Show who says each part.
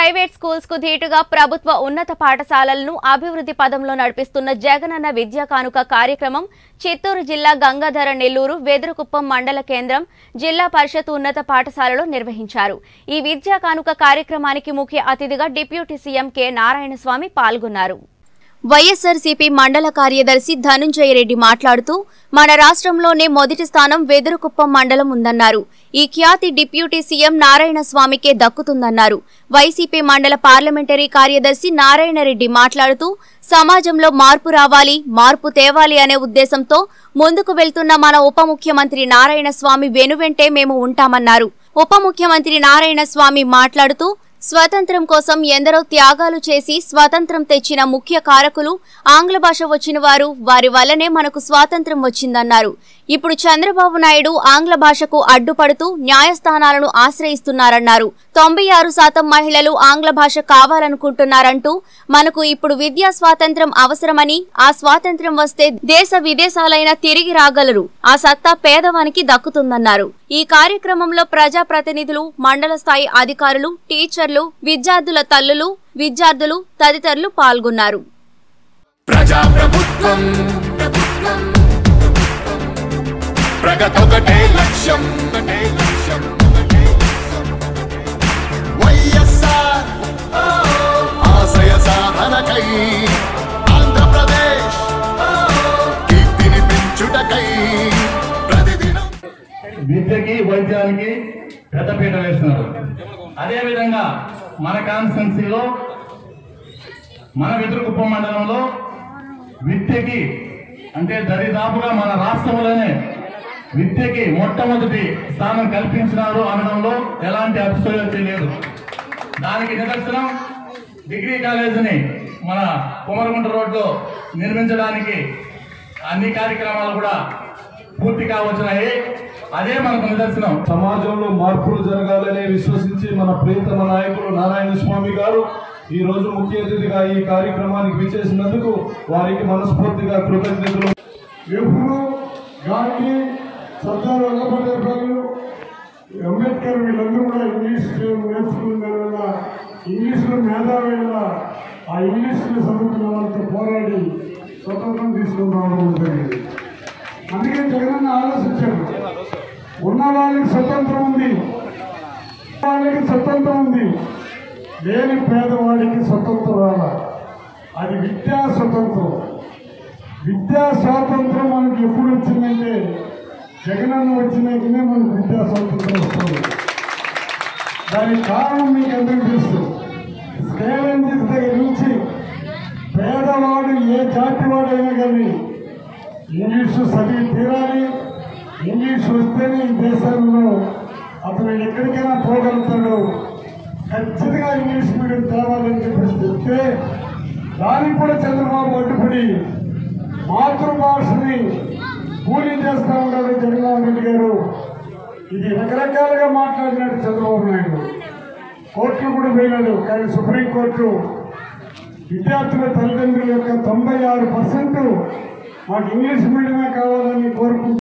Speaker 1: Private schools కు ధీటుగా ప్రభుత్వ ఉన్నత పాఠశాలలను అభివృద్ధి పదంలో నడిపిస్తున్న జగనన్న విద్యా కానుక కార్యక్రమం చిత్తూరు జిల్లా గంగాధర నెల్లూరు వెదురుకుప్పం మండల కేంద్రం జిల్లా పరిషత్ ఉన్నత పాఠశాలలో నిర్వహించారు ఈ విద్యా కానుక కార్యక్రమానికి ముఖ్య అతిథిగా డిప్యూటీ సీఎం కె నారాయణస్వామి పాల్గొన్నారు వైఎస్ఆర్సీపీ మండల కార్యదర్శి ధనుంజయ రెడ్డి మాట్లాడుతూ మన రాష్ట్రంలోనే మొదటి స్థానం వెదురుకుప్పం మండలం ఉందన్నారు ఈ ఖ్యాతి డిప్యూటీ సీఎం నారాయణ స్వామికే దక్కుతుందన్నారు వైసీపీ మండల పార్లమెంటరీ కార్యదర్శి నారాయణరెడ్డి మాట్లాడుతూ సమాజంలో మార్పు రావాలి మార్పు తేవాలి అనే ఉద్దేశంతో ముందుకు వెళ్తున్న మన ఉప ముఖ్యమంత్రి నారాయణ స్వామి వెనువెంటే మేము ఉంటామన్నారు ఉప ముఖ్యమంత్రి నారాయణ స్వామి మాట్లాడుతూ స్వతంత్రం కోసం ఎందరో త్యాగాలు చేసి స్వాతంత్రం తెచ్చిన ముఖ్య కారకులు ఆంగ్ల భాష వచ్చిన వారు వారి వల్లనే మనకు స్వాతంత్రం వచ్చిందన్నారు ఇప్పుడు చంద్రబాబు నాయుడు ఆంగ్ల భాషకు అడ్డుపడుతూ న్యాయస్థానాలను ఆశ్రయిస్తున్నారన్నారు తొంభై ఆరు శాతం మహిళలు ఆంగ్ల భాష కావాలనుకుంటున్నారంటూ మనకు ఇప్పుడు విద్యా స్వాతంత్రం అవసరమని ఆ స్వాతంత్రం వస్తే దేశ విదేశాలైన తిరిగి రాగలరు ఆ సత్తా పేదవానికి దక్కుతుందన్నారు ఈ కార్యక్రమంలో ప్రజాప్రతినిధులు మండల స్థాయి అధికారులు టీచర్లు విద్యార్థుల తల్లులు విద్యార్థులు తదితరులు పాల్గొన్నారు
Speaker 2: ప్రజా ప్రభుత్వం ప్రగతొకటే లక్ష్యం ఒకటే లక్ష్యం ఒకటే లక్ష్యం. వైఎస్ఆర్ ఆశయ సాధనకై ఆంధ్రప్రదేశ్ కీర్తిని పెంచుటకై ప్రతిదినం
Speaker 3: విద్యకి వైద్యానికి పెద్దపీట వేస్తున్నారు అదేవిధంగా మన కాన్స్టిట్యున్సీలో మన వెదురుకుప్పం మండలంలో విద్యకి అంటే దరిదాపుగా మన రాష్ట్రంలోనే విద్యకి మొట్టమొదటి స్థానం కల్పించినారు అనడంలో ఎలాంటి అతిశయోక్తి లేదు దానికి నిదర్శనం డిగ్రీ కాలేజీని మన కుమరగుంట రోడ్లో నిర్మించడానికి అన్ని కార్యక్రమాలు కూడా పూర్తి కావచ్చున్నాయి అదే మనకు నిదర్శనం
Speaker 4: సమాజంలో మార్పులు జరగాలని విశ్వసించి మన ప్రియతమ నాయకులు నారాయణ స్వామి గారు ఈ రోజు ముఖ్య అతిథిగా ఈ కార్యక్రమానికి విచ్చేసినందుకు వారికి మనస్ఫూర్తిగా కృతజ్ఞతలు
Speaker 5: నెహ్రూ గాంధీ సర్దార్ వల్లభాయ్ పటేల్ అంబేద్కర్ వీళ్ళందరూ కూడా ఇంగ్లీష్ నేర్చుకున్న వల్ల ఇంగ్లీష్లో మేధావి వల్ల ఆ ఇంగ్లీష్లో చదువుకున్న వాళ్ళతో పోరాడి స్వతంత్రం తీసుకుని రావడం జరిగింది అందుకే జగనన్న ఆలోచించారు ఉన్న వాళ్ళకి స్వతంత్రం ఉంది వాళ్ళకి స్వతంత్రం ఉంది లేని పేదవాడికి స్వతంత్రం రాల అది విద్యా స్వతంత్రం విద్యా స్వాతంత్రం మనకి ఎప్పుడు వచ్చిందంటే జగనన్న వచ్చినాకనే మనకు విద్యా స్వాతంత్రం వస్తుంది దానికి కారణం మీకు అందరికీ తెలుసు స్కేలెంజెస్ దగ్గర నుంచి పేదవాడు ఏ జాతి వాడైనా కానీ ఇంగ్లీషు చదివి తీరాలి ఇంగ్లీష్ వస్తేనే ఈ దేశంలో అతను ఎక్కడికైనా పోగలుగుతాడు ఖచ్చితంగా ఇంగ్లీష్ మీడియం తేవాలని చెప్పేసి చెప్తే దానికి కూడా చంద్రబాబు అడ్డుపడి మాతృభాషని కూలీ చేస్తా ఉన్నాడు జగన్మోహన్ రెడ్డి గారు ఇది రకరకాలుగా మాట్లాడినాడు చంద్రబాబు నాయుడు కోర్టులు కూడా పోయినాడు కానీ సుప్రీంకోర్టు విద్యార్థుల తల్లిదండ్రుల యొక్క తొంభై ఆరు పర్సెంట్ మాకు ఇంగ్లీష్ మీడియమే కావాలని కోరుకుంటున్నారు